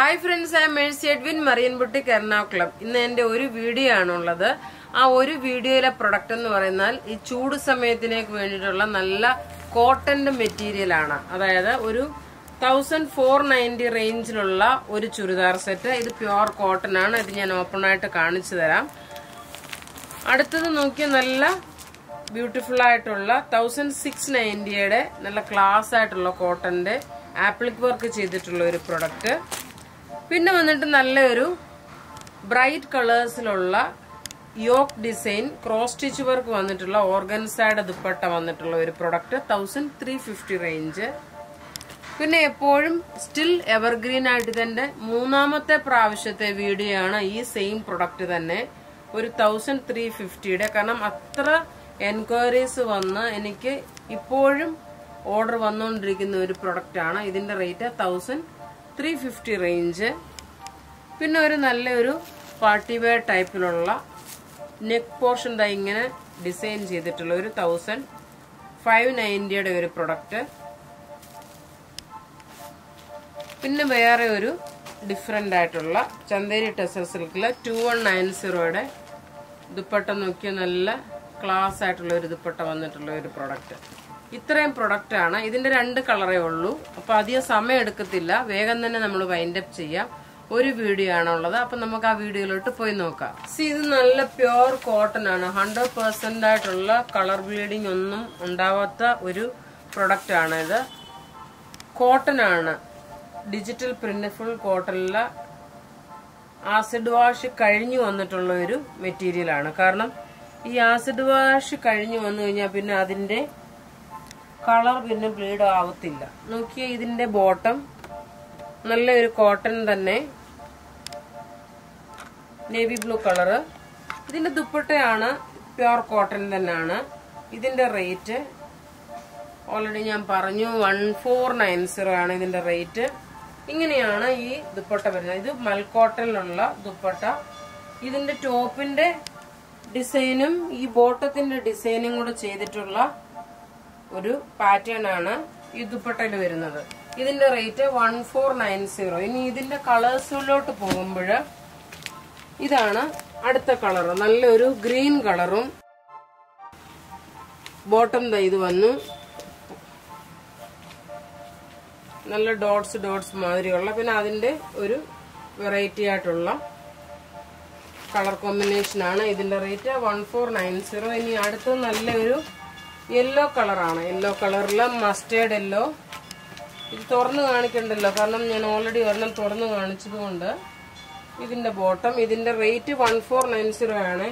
hi friends I Mercy Edwin Marian boutique Ernakulam ഇന്ന് എന്റെ ഒരു വീഡിയോ ആണുള്ളത് ആ ഒരു വീഡിയോയിലെ പ്രൊഡക്റ്റ് എന്ന് പറയുന്നാൽ ഈ ചൂട് സമയത്തിനേക്ക് വേണ്ടിയിട്ടുള്ള നല്ല കോട്ടന്റെ മെറ്റീരിയൽ ആണ് അതായത് ഒരു തൗസൻഡ് ഫോർ നയൻറ്റി റേഞ്ചിലുള്ള ഒരു ചുരിദാർ സെറ്റ് ഇത് പ്യുവർ കോട്ടൺ ആണ് ഇത് ഞാൻ ഓപ്പൺ ആയിട്ട് കാണിച്ചു തരാം അടുത്തത് നോക്കിയ നല്ല ബ്യൂട്ടിഫുൾ ആയിട്ടുള്ള തൗസൻഡ് സിക്സ് നയൻറ്റിയുടെ നല്ല ക്ലാസ് ആയിട്ടുള്ള കോട്ടന്റെ ആപ്ലിക് വർക്ക് ചെയ്തിട്ടുള്ള ഒരു പ്രൊഡക്റ്റ് പിന്നെ വന്നിട്ട് നല്ലൊരു ബ്രൈറ്റ് കളേഴ്സിലുള്ള yoke design cross stitch work വന്നിട്ടുള്ള ഓർഗൻസൈഡ് ദുപ്പട്ട വന്നിട്ടുള്ള ഒരു product thousand three fifty range പിന്നെ എപ്പോഴും സ്റ്റിൽ എവർഗ്രീൻ ആയിട്ട് തന്നെ മൂന്നാമത്തെ പ്രാവശ്യത്തെ വീഡിയോ ആണ് ഈ സെയിം പ്രൊഡക്റ്റ് തന്നെ ഒരു തൗസൻഡ് ത്രീ ഫിഫ്റ്റിയുടെ കാരണം അത്ര എൻക്വയറീസ് വന്ന് എനിക്ക് ഇപ്പോഴും ഓർഡർ വന്നുകൊണ്ടിരിക്കുന്ന ഒരു പ്രൊഡക്റ്റ് ആണ് ഇതിന്റെ rate thousand three fifty range പിന്നെ ഒരു നല്ലൊരു പാർട്ടി വെയർ ടൈപ്പിലുള്ള നെക്ക് പോർഷൻ ദാ ഇങ്ങനെ ഡിസൈൻ ചെയ്തിട്ടുള്ള ഒരു തൗസൻഡ് ഫൈവ് നയൻറ്റിയുടെ ഒരു പ്രൊഡക്റ്റ് പിന്നെ വേറെ ഒരു ഡിഫറെൻ്റ് ആയിട്ടുള്ള ചന്തേരി ടെസർ സിൽക്കില് ടു വൺ നയൻ സീറോയുടെ ദുപ്പട്ട നോക്കിയ നല്ല ക്ലാസ് ആയിട്ടുള്ള ഒരു ദുപ്പട്ട വന്നിട്ടുള്ള ഒരു പ്രൊഡക്റ്റ് ഇത്രയും പ്രൊഡക്റ്റ് ആണ് ഇതിന്റെ രണ്ട് കളറേ ഉള്ളൂ അപ്പൊ അധികം സമയം എടുക്കത്തില്ല വേഗം തന്നെ നമ്മൾ വൈൻഡ് അപ്പ് ചെയ്യാം ഒരു വീഡിയോ ആണുള്ളത് അപ്പൊ നമുക്ക് ആ വീഡിയോയിലോട്ട് പോയി നോക്കാം സി ഇത് നല്ല പ്യുവർ കോട്ടൺ ആണ് ഹൺഡ്രഡ് പെർസെന്റ് ആയിട്ടുള്ള കളർ ബ്ലീഡിംഗ് ഒന്നും ഉണ്ടാവാത്ത ഒരു പ്രൊഡക്റ്റ് ആണ് ഇത് കോട്ടൺ ആണ് ഡിജിറ്റൽ പ്രിന്റ് ഫുൾ കോട്ടണിലെ ആസിഡ് വാഷ് കഴിഞ്ഞു വന്നിട്ടുള്ള ഒരു മെറ്റീരിയൽ ആണ് കാരണം ഈ ആസിഡ് വാഷ് കഴിഞ്ഞു വന്നു കഴിഞ്ഞാൽ പിന്നെ അതിന്റെ കളർ പിന്നെ ബ്ലീഡ് ആവത്തില്ല നോക്കിയ ഇതിന്റെ ബോട്ടം നല്ലൊരു കോട്ടൺ തന്നെ നേവി ബ്ലൂ കളറ് ഇതിന്റെ ദുപ്പട്ടയാണ് പ്യുവർ കോട്ടൺ തന്നെയാണ് ഇതിന്റെ റേറ്റ് ഓൾറെഡി ഞാൻ പറഞ്ഞു വൺ ഫോർ നയൻ സീറോ ആണ് ഇതിന്റെ റേറ്റ് ഇങ്ങനെയാണ് ഈ ദുപ്പട്ട വരുന്നത് ഇത് മൽക്കോട്ടനിലുള്ള ദുപ്പട്ട ഇതിന്റെ ടോപ്പിന്റെ ഡിസൈനും ഈ ബോട്ടത്തിന്റെ ഡിസൈനും കൂടെ ചെയ്തിട്ടുള്ള ഒരു പാറ്റേൺ ആണ് ഈ ദുപ്പട്ടയിൽ വരുന്നത് ഇതിന്റെ rate one four nine zero ഇനി ഇതിന്റെ കളേഴ്സിലോട്ട് പോകുമ്പോൾ ഇതാണ് അടുത്ത കളർ നല്ലൊരു ഗ്രീൻ കളറും ബോട്ടം ദ ഇത് വന്നു നല്ല ഡോട്ട്സ് ഡോട്ട്സ് മാതിരിയുള്ള പിന്നെ അതിന്റെ ഒരു വെറൈറ്റി ആയിട്ടുള്ള കളർ കോമ്പിനേഷൻ ആണ് ഇതിന്റെ rate one four nine zero ഇനി അടുത്ത് നല്ലൊരു യെല്ലോ കളറാണ് യെല്ലോ കളറിൽ മസ്റ്റേർഡ് യെല്ലോ ഇത് തുറന്ന് കാണിക്കണ്ടല്ലോ കാരണം ഞാൻ ഓൾറെഡി ഒരെണ്ണം തുറന്ന് കാണിച്ചത് കൊണ്ട് ഇതിന്റെ ബോട്ടം ഇതിന്റെ rate one four nine zero ആണ്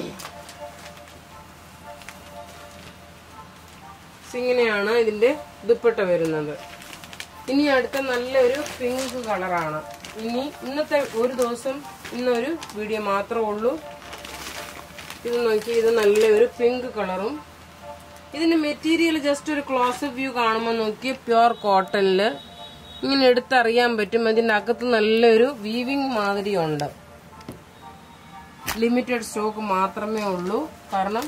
ഇങ്ങനെയാണ് ഇതിന്റെ ദുപ്പട്ട വരുന്നത് ഇനി അടുത്ത നല്ലൊരു പിങ്ക് കളറാണ് ഇനി ഇന്നത്തെ ഒരു ദിവസം ഇന്നൊരു വീഡിയോ മാത്രമേ ഉള്ളൂ ഇത് നോക്കി ഇത് നല്ലൊരു പിങ്ക് കളറും ഇതിന്റെ മെറ്റീരിയൽ ജസ്റ്റ് ഒരു ക്ലോസ് വ്യൂ കാണുമ്പോൾ നോക്കി പ്യുവർ കോട്ടണില് ഇങ്ങനെ എടുത്തറിയാൻ പറ്റും അതിന്റെ അകത്ത് നല്ലൊരു വീവിങ് മാതിരി ഉണ്ട് ലിമിറ്റഡ് സ്റ്റോക്ക് മാത്രമേ ഉള്ളൂ കാരണം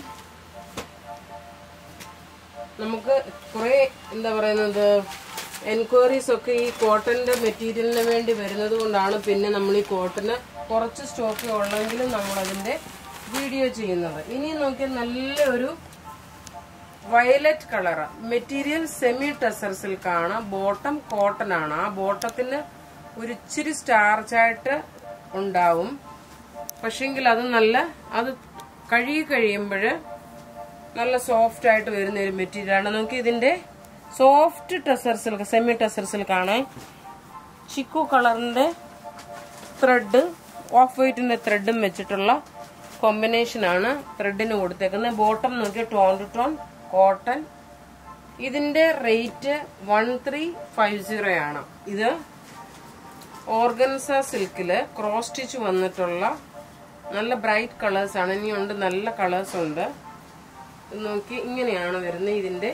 നമുക്ക് കുറെ എന്താ പറയുന്നത് എൻക്വയറീസ് ഒക്കെ ഈ കോട്ടന്റെ മെറ്റീരിയലിന് വേണ്ടി വരുന്നത് കൊണ്ടാണ് പിന്നെ നമ്മൾ ഈ കോട്ടന് കുറച്ച് സ്റ്റോക്ക് ഉള്ളെങ്കിലും നമ്മൾ അതിന്റെ വീഡിയോ ചെയ്യുന്നത് ഇനി നോക്കിയാൽ നല്ലൊരു violet colour material semi tussar സിൽക്കാണ് ബോട്ടം കോട്ടൺ ആണ് ആ ബോട്ടത്തിന് ഒരു ഇച്ചിരി സ്റ്റാർച്ച് ആയിട്ട് ഉണ്ടാവും പക്ഷെങ്കിൽ അത് നല്ല അത് കഴുകി കഴിയുമ്പോൾ നല്ല സോഫ്റ്റ് ആയിട്ട് വരുന്ന ഒരു മെറ്റീരിയൽ ആണ് നോക്കി ഇതിന്റെ soft tussar silk semi tussar സിൽക്കാണ് ചിക്കു കളറിന്റെ ത്രെഡ് ഓഫ് വൈറ്റിന്റെ ത്രെഡും വെച്ചിട്ടുള്ള കോമ്പിനേഷൻ ആണ് ത്രെഡിന് കൊടുത്തേക്കുന്നത് ബോട്ടം നോക്കി ടോൺ ടു ടോൺ കോട്ടൺ ഇതിന്റെ rate one three five zero ആണ് ഇത് ഓർഗൻസ സിൽക്കില് ക്രോസ് സ്റ്റിച്ച് വന്നിട്ടുള്ള നല്ല ബ്രൈറ്റ് കളേഴ്സ് ആണ് ഇനിയുണ്ട് നല്ല കളേഴ്സ് ഉണ്ട് നോക്കി ഇങ്ങനെയാണ് വരുന്നത് ഇതിന്റെ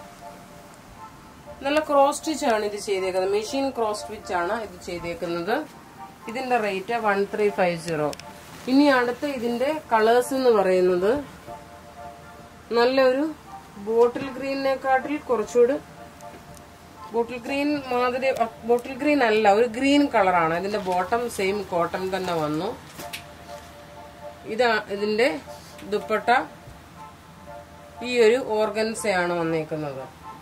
നല്ല ക്രോസ് സ്റ്റിച്ച് ആണ് ഇത് ചെയ്തേക്കുന്നത് മെഷീൻ ക്രോസ് സ്റ്റിച്ച് ആണ് ഇത് ചെയ്തേക്കുന്നത് ഇതിന്റെ rate one three five zero ഇനി അടുത്ത ഇതിന്റെ കളേഴ്സ് എന്ന് പറയുന്നത് നല്ലൊരു ബോട്ടിൽ ഗ്രീനിനെക്കാട്ടിൽ കുറച്ചുകൂടി ബോട്ടിൽ ഗ്രീൻ മാതിരി ബോട്ടിൽ ഗ്രീൻ അല്ല ഒരു ഗ്രീൻ കളറാണ് ഇതിന്റെ ബോട്ടം സെയിം കോട്ടൺ തന്നെ വന്നു ഇതാ ഇതിന്റെ ദുപ്പട്ട ഈ ഒരു ഓർഗൻസയാണ് വന്നേക്കുന്നത്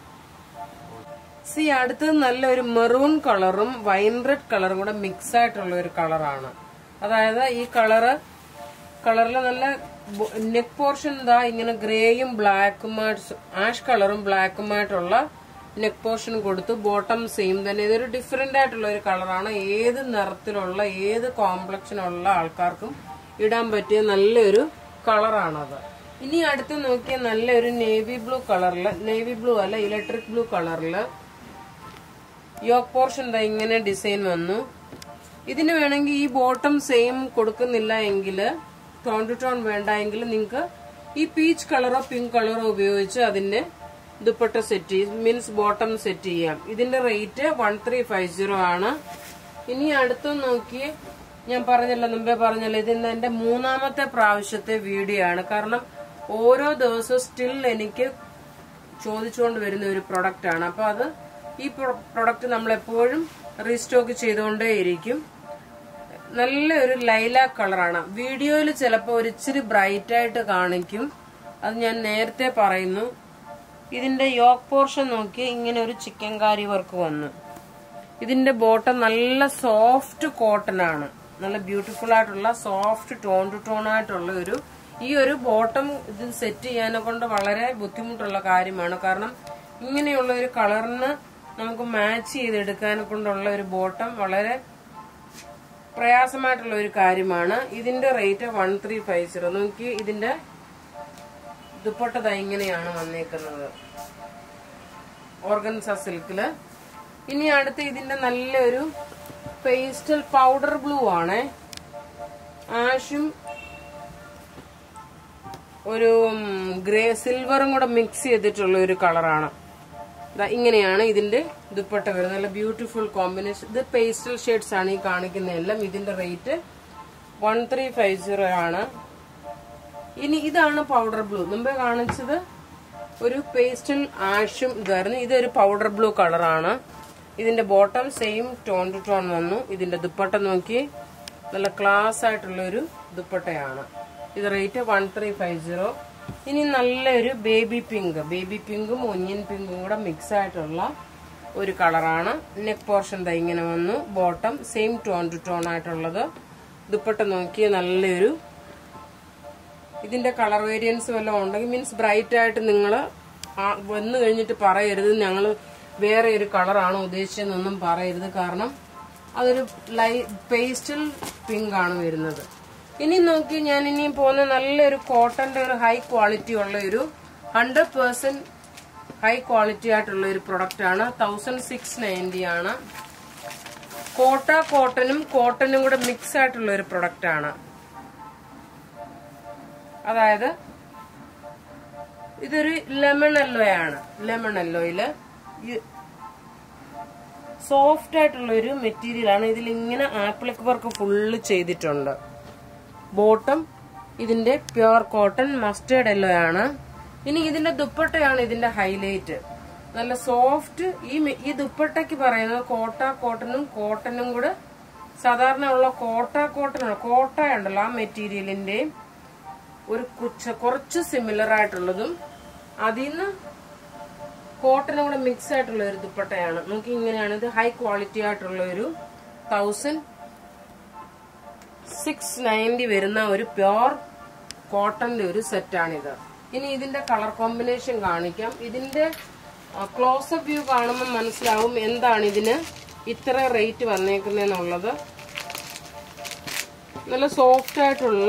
സി അടുത്തത് നല്ലൊരു മെറൂൺ കളറും വൈൻ റെഡ് കളറും കൂടെ മിക്സ് ആയിട്ടുള്ള ഒരു കളറാണ് അതായത് ഈ കളറ് കളറിൽ നല്ല നെക്ക് പോർഷൻ ഇതാ ഇങ്ങനെ ഗ്രേയും ബ്ലാക്കുമായിട്ട് ആഷ് കളറും ബ്ലാക്കുമായിട്ടുള്ള നെക്ക് പോർഷൻ കൊടുത്തു ബോട്ടം സെയിം തന്നെ ഇതൊരു ഡിഫറെന്റ് ആയിട്ടുള്ള ഒരു കളറാണ് ഏത് നിറത്തിലുള്ള ഏത് കോംപ്ലക്ഷനുള്ള ആൾക്കാർക്കും ഇടാൻ പറ്റിയ നല്ലൊരു കളറാണത് ഇനി അടുത്ത് നോക്കിയ നല്ലൊരു നേവി ബ്ലൂ കളറില് നേവി ബ്ലൂ അല്ല ഇലക്ട്രിക് ബ്ലൂ കളറില് യോക്ക് പോർഷൻ ദാ ഇങ്ങനെ ഡിസൈൻ വന്നു ഇതിന് വേണമെങ്കിൽ ഈ ബോട്ടം സെയിം കൊടുക്കുന്നില്ല എങ്കിൽ ടോൺ ടു ടോൺ വേണ്ട എങ്കിൽ നിങ്ങൾക്ക് ഈ പീച്ച് കളറോ പിങ്ക് കളറോ ഉപയോഗിച്ച് അതിന്റെ dupatta set means bottom set ചെയ്യാം ഇതിന്റെ rate one three five zero ആണ് ഇനി അടുത്ത് നോക്കി ഞാൻ പറഞ്ഞല്ലോ മുമ്പേ പറഞ്ഞല്ലോ ഇത് ഇന്ന് എന്റെ മൂന്നാമത്തെ പ്രാവശ്യത്തെ വീഡിയോ ആണ് കാരണം ഓരോ ദിവസവും സ്റ്റിൽ എനിക്ക് ചോദിച്ചുകൊണ്ട് വരുന്ന ഒരു പ്രൊഡക്റ്റ് ആണ് അപ്പൊ അത് ഈ പ്രൊഡക്റ്റ് നമ്മൾ എപ്പോഴും റീസ്റ്റോക്ക് ചെയ്തുകൊണ്ടേയിരിക്കും നല്ലൊരു ലൈലാക്ക് കളറാണ് വീഡിയോയിൽ ചിലപ്പോൾ ഒരു ഇച്ചിരി ബ്രൈറ്റ് ആയിട്ട് കാണിക്കും അത് ഞാൻ നേരത്തെ പറയുന്നു ഇതിന്റെ യോക്ക് പോർഷൻ നോക്കി ഇങ്ങനെ ഒരു ചിക്കൻ കാരി വർക്ക് വന്നു ഇതിന്റെ ബോട്ടം നല്ല സോഫ്റ്റ് കോട്ടൺ ആണ് നല്ല ബ്യൂട്ടിഫുൾ ആയിട്ടുള്ള സോഫ്റ്റ് ടോൺ ടു ടോൺ ആയിട്ടുള്ള ഒരു ഈ ഒരു ബോട്ടം ഇത് സെറ്റ് ചെയ്യാനെ കൊണ്ട് വളരെ ബുദ്ധിമുട്ടുള്ള കാര്യമാണ് കാരണം ഇങ്ങനെയുള്ള ഒരു കളറിന് നമുക്ക് മാച്ച് ചെയ്തെടുക്കാനെ കൊണ്ടുള്ള ഒരു ബോട്ടം വളരെ പ്രയാസമായിട്ടുള്ള ഒരു കാര്യമാണ് ഇതിന്റെ rate one three five zero നോക്കി ഇതിന്റെ ദുപ്പട്ടത ഇങ്ങനെയാണ് വന്നേക്കുന്നത് ഓർഗൻസ സിൽക്കില് ഇനി അടുത്ത് ഇതിന്റെ നല്ലൊരു പേസ്റ്റൽ പൗഡർ ബ്ലൂ ആണ് ആഷും ഒരു ഗ്രേ സിൽവറും കൂടെ മിക്സ് ചെയ്തിട്ടുള്ള ഒരു കളറാണ് ദാ ഇങ്ങനെയാണ് ഇതിന്റെ ദുപ്പട്ട വരുന്നത് നല്ല ബ്യൂട്ടിഫുൾ കോമ്പിനേഷൻ ഇത് പേസ്റ്റൽ ഷെയ്ഡ്സ് ആണ് ഈ കാണിക്കുന്നതെല്ലാം ഇതിന്റെ rate one three five zero ആണ് ഇനി ഇതാണ് പൗഡർ ബ്ലൂ മുമ്പേ കാണിച്ചത് ഒരു പേസ്റ്റൽ ആഷും ഇതായിരുന്നു ഇതൊരു പൗഡർ ബ്ലൂ കളറാണ് ഇതിന്റെ bottom same tone to tone വന്നു ഇതിന്റെ ദുപ്പട്ട നോക്കി നല്ല ക്ലാസ് ആയിട്ടുള്ള ഒരു ദുപ്പട്ടയാണ് ഇത് rate one three five zero ഇനി നല്ലൊരു ബേബി പിങ്ക് ബേബി പിങ്കും ഒനിയൻ പിങ്കും കൂടെ മിക്സ് ആയിട്ടുള്ള ഒരു കളറാണ് നെക്ക് പോർഷൻ ദാ ഇങ്ങനെ വന്നു bottom same tone to tone ആയിട്ടുള്ളത് ദുപ്പട്ട നോക്കിയ നല്ലൊരു ഇതിന്റെ കളർ വേരിയൻസ് വല്ലതും ഉണ്ടെങ്കിൽ മീൻസ് ബ്രൈറ്റ് ആയിട്ട് നിങ്ങൾ വന്നു കഴിഞ്ഞിട്ട് പറയരുത് ഞങ്ങൾ വേറെ ഒരു കളറാണ് ഉദ്ദേശിച്ചതെന്നൊന്നും പറയരുത് കാരണം അതൊരു ലൈ പേസ്റ്റൽ പിങ്ക് ആണ് വരുന്നത് ഇനി നോക്കി ഞാൻ ഇനി പോകുന്ന നല്ലൊരു കോട്ടന്റെ ഒരു ഹൈ ക്വാളിറ്റി ഉള്ള ഒരു ഹൺഡ്രഡ് പേഴ്സെന്റ് ഹൈ ക്വാളിറ്റി ആയിട്ടുള്ള ഒരു പ്രൊഡക്റ്റ് ആണ് തൗസൻഡ് സിക്സ് നയൻറ്റി ആണ് കോട്ട കോട്ടനും കോട്ടനും കൂടെ മിക്സ് ആയിട്ടുള്ള ഒരു പ്രൊഡക്റ്റ് ആണ് അതായത് ഇതൊരു ലെമൺ എല്ലോ ആണ് ലെമൺ എല്ലോയില് സോഫ്റ്റ് ആയിട്ടുള്ള ഒരു മെറ്റീരിയൽ ആണ് ഇതിൽ ഇങ്ങനെ ആപ്ലിക് വർക്ക് ഫുള്ള് ചെയ്തിട്ടുണ്ട് ബോട്ടം ഇതിന്റെ പ്യുർ കോട്ടൺ മസ്റ്റേർഡ് എല്ലോ ആണ് ഇനി ഇതിന്റെ ദുപ്പട്ടയാണ് ഇതിന്റെ ഹൈലൈറ്റ് നല്ല സോഫ്റ്റ് ഈ മെ- ഈ ദുപ്പട്ടയ്ക്ക് പറയുന്നത് കോട്ട കോട്ടനും കോട്ടനും കൂടെ സാധാരണ ഉള്ള കോട്ട കോട്ടനാണ് കോട്ട ഉണ്ടല്ലോ ആ മെറ്റീരിയലിന്റെ ഒരു കുച്ച കുറച്ച് സിമിലർ ആയിട്ടുള്ളതും അതിൽ നിന്ന് കോട്ടനും കൂടെ മിക്സ് ആയിട്ടുള്ള ഒരു ദുപ്പട്ടയാണ് നമുക്ക് ഇങ്ങനെയാണ് ഇത് ഹൈ ക്വാളിറ്റി ആയിട്ടുള്ള ഒരു തൗസൻഡ് സിക്സ് നയൻറ്റി വരുന്ന ഒരു പ്യോർ കോട്ടന്റെ ഒരു സെറ്റാണിത് ഇനി ഇതിന്റെ കളർ കോമ്പിനേഷൻ കാണിക്കാം ഇതിന്റെ ക്ലോസപ്പ് വ്യൂ കാണുമ്പോൾ മനസ്സിലാവും എന്താണ് ഇതിന് ഇത്ര റേറ്റ് വന്നേക്കുന്നതെന്നുള്ളത് നല്ല സോഫ്റ്റ് ആയിട്ടുള്ള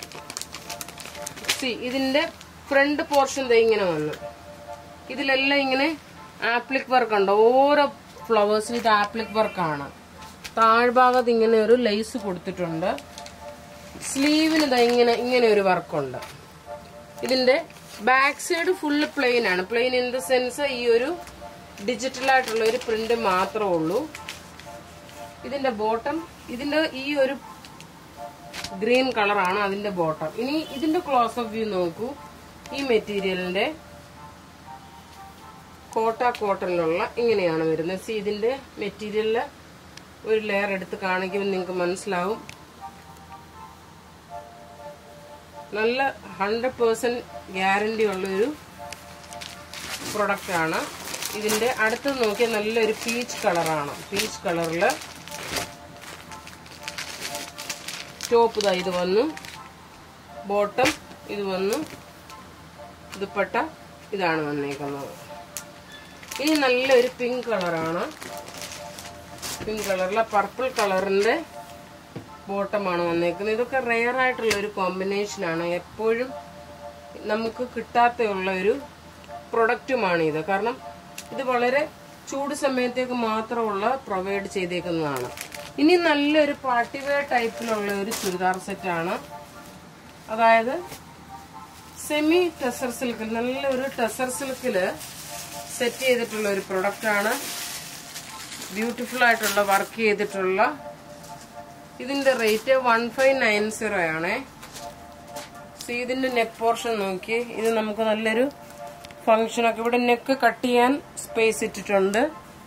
സി ഇതിന്റെ ഫ്രണ്ട് പോർഷൻ ദേ ഇങ്ങനെ വന്നു ഇതിലെല്ലാം ഇങ്ങനെ ആപ്ലിക് വർക്ക് ഉണ്ട് ഓരോ ഫ്ലവേഴ്സിന് ഇത് ആപ്ലിക് വർക്കാണ് താഴ്ഭാഗത്ത് ഇങ്ങനെ ഒരു ലേസ് കൊടുത്തിട്ടുണ്ട് സ്ലീവിന് ഇതാ ഇങ്ങനെ ഇങ്ങനെ ഒരു വർക്കുണ്ട് ഇതിന്റെ ബാക്ക് സൈഡ് ഫുള്ള് പ്ലെയിൻ ആണ് പ്ലെയിൻ ഇൻ ദ സെൻസ് ഈ ഒരു ഡിജിറ്റൽ ആയിട്ടുള്ള ഒരു പ്രിന്റ് മാത്രമേ ഉള്ളൂ ഇതിന്റെ ബോട്ടം ഇതിന്റെ ഈ ഒരു ഗ്രീൻ കളറാണ് അതിന്റെ ബോട്ടം ഇനി ഇതിന്റെ ക്ലോസ് ഓഫ് വ്യൂ നോക്കൂ ഈ മെറ്റീരിയലിന്റെ കോട്ട കോട്ടണിലുള്ള ഇങ്ങനെയാണ് വരുന്നത് സി ഇതിന്റെ മെറ്റീരിയലില് ഒരു ലെയർ എടുത്ത് കാണിക്കുമ്പോൾ നിങ്ങൾക്ക് മനസ്സിലാവും നല്ല ഹൺഡ്രഡ് പേഴ്സൻറ്റ് ഗ്യാരണ്ടി ഉള്ളൊരു പ്രൊഡക്റ്റാണ് ഇതിന്റെ അടുത്തത് നോക്കിയാൽ നല്ലൊരു പീച്ച് കളറാണ് പീച്ച് കളറിൽ ടോപ്പ് ഇതാ ഇത് വന്നു ബോട്ടം ഇത് വന്നു ദുപ്പട്ട ഇതാണ് വന്നേക്കുന്നത് ഇനി നല്ലൊരു പിങ്ക് കളറാണ് പിങ്ക് കളറിലെ പർപ്പിൾ കളറിന്റെ ബോട്ടമാണ് വന്നേക്കുന്നത് ഇതൊക്കെ റെയർ ആയിട്ടുള്ള ഒരു കോമ്പിനേഷനാണ് എപ്പോഴും നമുക്ക് കിട്ടാത്തുള്ള ഒരു പ്രൊഡക്റ്റുമാണ് ഇത് കാരണം ഇത് വളരെ ചൂട് സമയത്തേക്ക് മാത്രമുള്ള പ്രൊവൈഡ് ചെയ്തേക്കുന്നതാണ് ഇനി നല്ലൊരു പാർട്ടി വെയർ ടൈപ്പിലുള്ള ഒരു ചുരിദാർ സെറ്റാണ് അതായത് സെമി ടെസർ സിൽക്കിൽ നല്ലൊരു ടെസർ സിൽക്കിൽ സെറ്റ് ചെയ്തിട്ടുള്ള ഒരു പ്രൊഡക്റ്റാണ് ബ്യൂട്ടിഫുൾ ആയിട്ടുള്ള വർക്ക് ചെയ്തിട്ടുള്ള ഇതിന്റെ rate one five nine zero ആണേ സോ ഇതിന്റെ നെക്ക് പോർഷൻ നോക്കി ഇത് നമുക്ക് നല്ലൊരു ഫംഗ്ഷനൊക്കെ ഇവിടെ നെക്ക് കട്ട് ചെയ്യാൻ സ്പേസ് ഇട്ടിട്ടുണ്ട്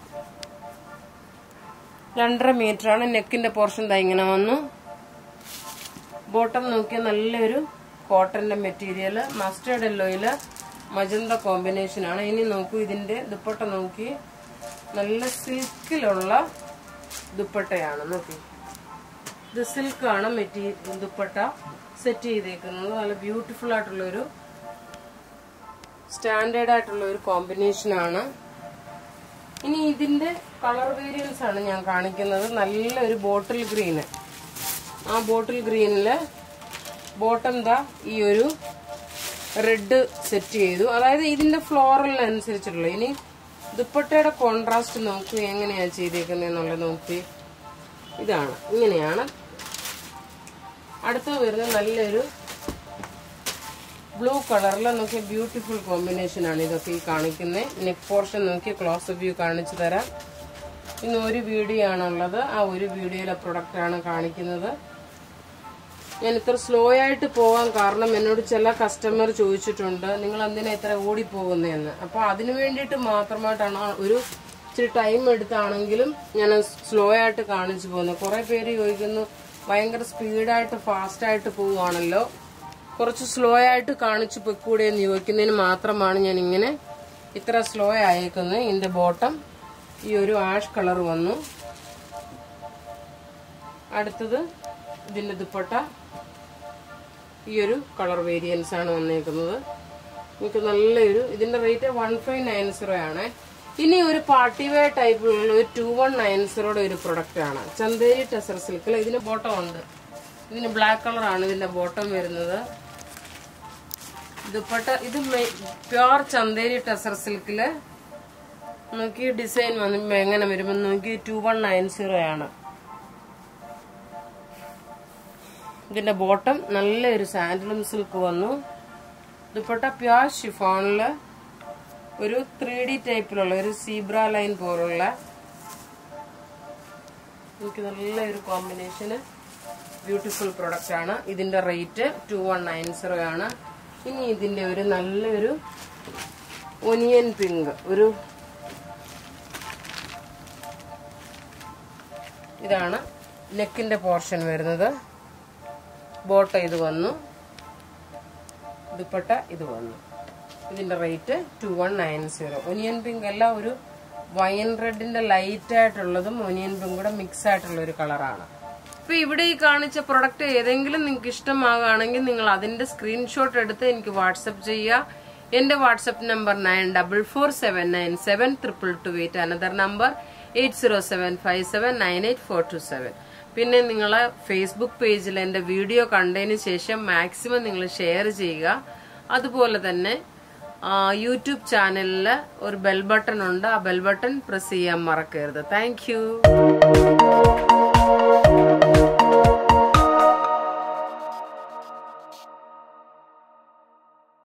രണ്ടര മീറ്റർ ആണ് നെക്കിന്റെ പോർഷൻ ദാ ഇങ്ങനെ വന്നു ബോട്ടം നോക്കിയാൽ നല്ലൊരു കോട്ടന്റെ മെറ്റീരിയൽ മസ്റ്റേർഡ് യെല്ലോയില് മജന്ത കോമ്പിനേഷൻ ആണ് ഇനി നോക്കൂ ഇതിന്റെ ദുപ്പട്ട നോക്കി നല്ല സിൽക്കിലുള്ള ദുപ്പട്ടയാണ് നോക്കി ഇത് സിൽക്കാണ് മെറ്റീരിയൽ ദുപ്പട്ട സെറ്റ് ചെയ്തേക്കുന്നത് നല്ല ബ്യൂട്ടിഫുൾ ആയിട്ടുള്ളൊരു സ്റ്റാൻഡേർഡ് ആയിട്ടുള്ള ഒരു കോമ്പിനേഷൻ ആണ് ഇനി ഇതിന്റെ കളർ വേരിയൻസ് ആണ് ഞാൻ കാണിക്കുന്നത് നല്ലൊരു ബോട്ടിൽ ഗ്രീന് ആ ബോട്ടിൽ ഗ്രീനില് ബോട്ടം ദാ ഈ ഒരു റെഡ് സെറ്റ് ചെയ്തു അതായത് ഇതിന്റെ ഫ്ലോറലിനനുസരിച്ചുള്ള ഇനി ദുപ്പട്ടയുടെ കോൺട്രാസ്റ്റ് നോക്കൂ എങ്ങനെയാ ചെയ്തേക്കുന്നതെന്നുള്ളത് നോക്കി ഇതാണ് ഇങ്ങനെയാണ് അടുത്ത വരുന്നത് നല്ലൊരു ബ്ലൂ കളറിൽ നോക്കിയ ബ്യൂട്ടിഫുൾ കോമ്പിനേഷൻ ആണ് ഇതൊക്കെ ഈ കാണിക്കുന്നത് നെക്ക് പോർഷൻ നോക്കി ക്ലോസ് വ്യൂ കാണിച്ചു തരാം ഇന്ന് ഒരു വീഡിയോ ആണുള്ളത് ആ ഒരു വീഡിയോയിലെ പ്രൊഡക്റ്റ് ആണ് കാണിക്കുന്നത് ഞാൻ ഇത്ര സ്ലോ ആയിട്ട് പോകാൻ കാരണം എന്നോട് ചില കസ്റ്റമർ ചോദിച്ചിട്ടുണ്ട് നിങ്ങൾ എന്തിനാ ഇത്ര ഓടിപ്പോകുന്നതെന്ന് അപ്പൊ അതിനു വേണ്ടിയിട്ട് മാത്രമായിട്ടാണ് ആ ഒരു ഇച്ചിരി ടൈം എടുത്താണെങ്കിലും ഞാൻ സ്ലോ ആയിട്ട് കാണിച്ചു പോകുന്നത് കുറെ പേര് ചോദിക്കുന്നു ഭയങ്കര സ്പീഡായിട്ട് ഫാസ്റ്റ് ആയിട്ട് പോവുകയാണല്ലോ കുറച്ച് സ്ലോ ആയിട്ട് കാണിച്ചു പൊക്കൂടെ എന്ന് ചോദിക്കുന്നതിന് മാത്രമാണ് ഞാൻ ഇങ്ങനെ ഇത്ര സ്ലോ ആയേക്കുന്നത് ഇതിന്റെ ബോട്ടം ഈ ഒരു ആഷ് കളർ വന്നു അടുത്തത് ഇതിന്റെ ദുപ്പട്ട ഈ ഒരു കളർ വേരിയൻസ് ആണ് വന്നേക്കുന്നത് നമുക്ക് നല്ലൊരു ഇതിന്റെ rate one five nine zero ആണ് ഇനി ഒരു പാർട്ടി വെയർ ടൈപ്പിലുള്ള ഒരു ടു വൺ നയൻ സീറോയുടെ ഒരു പ്രൊഡക്റ്റ് ആണ് ചന്തേരി ടെസർ സിൽക്കിൽ ഇതിന് ബോട്ടം ഉണ്ട് ഇതിന് ബ്ലാക്ക് കളറാണ് ഇതിന്റെ ബോട്ടം വരുന്നത് ദുപ്പട്ട ഇത് പ്യുവർ ചന്തേരി ടെസർ സിൽക്കില് നോക്കി ഡിസൈൻ വന്ന് എങ്ങനെ വരുമ്പോൾ നോക്കി ടു വൺ നയൻ സീറോ ആണ് ഇതിന്റെ ബോട്ടം നല്ലൊരു സാൻഡലും സിൽക്ക് വന്നു ദുപ്പട്ട പ്യുവർ ഷിഫോണില് ഒരു ത്രീ ഡി ടൈപ്പിലുള്ള ഒരു സീബ്ര ലൈൻ പോലുള്ള എനിക്ക് നല്ലൊരു കോമ്പിനേഷന് ബ്യൂട്ടിഫുൾ പ്രൊഡക്റ്റ് ആണ് ഇതിന്റെ rate two one nine zero ആണ് ഇനി ഇതിന്റെ ഒരു നല്ലൊരു ഒനിയൻ പിങ്ക് ഒരു ഇതാണ് നെക്കിന്റെ പോർഷൻ വരുന്നത് ബോട്ട ഇത് വന്നു ദുപ്പട്ട ഇത് വന്നു ഇതിന്റെ rate two one nine zero onion pink എല്ലാം ഒരു വൈൻ റെഡിന്റെ ലൈറ്റ് ആയിട്ടുള്ളതും ഒനിയൻ പിങ്ക് കൂടെ മിക്സ് ആയിട്ടുള്ള ഒരു കളറാണ് ഇപ്പൊ ഇവിടെ ഈ കാണിച്ച പ്രൊഡക്റ്റ് ഏതെങ്കിലും നിങ്ങൾക്ക് ഇഷ്ടമാകുകയാണെങ്കിൽ നിങ്ങൾ അതിന്റെ സ്ക്രീൻഷോട്ട് എടുത്ത് എനിക്ക് വാട്സപ്പ് ചെയ്യുക എന്റെ WhatsApp number nine double four seven nine seven triple two eight another number eight zero seven five seven nine eight four two seven പിന്നെ നിങ്ങൾ ഫേസ്ബുക്ക് പേജിൽ എൻ്റെ വീഡിയോ കണ്ടതിന് ശേഷം മാക്സിമം നിങ്ങൾ ഷെയർ ചെയ്യുക അതുപോലെ തന്നെ യൂട്യൂബ് ചാനലിൽ ഒരു ബെൽ ബട്ടൺ ഉണ്ട് ആ ബെൽ ബട്ടൺ പ്രസ് ചെയ്യാൻ മറക്കരുത് താങ്ക്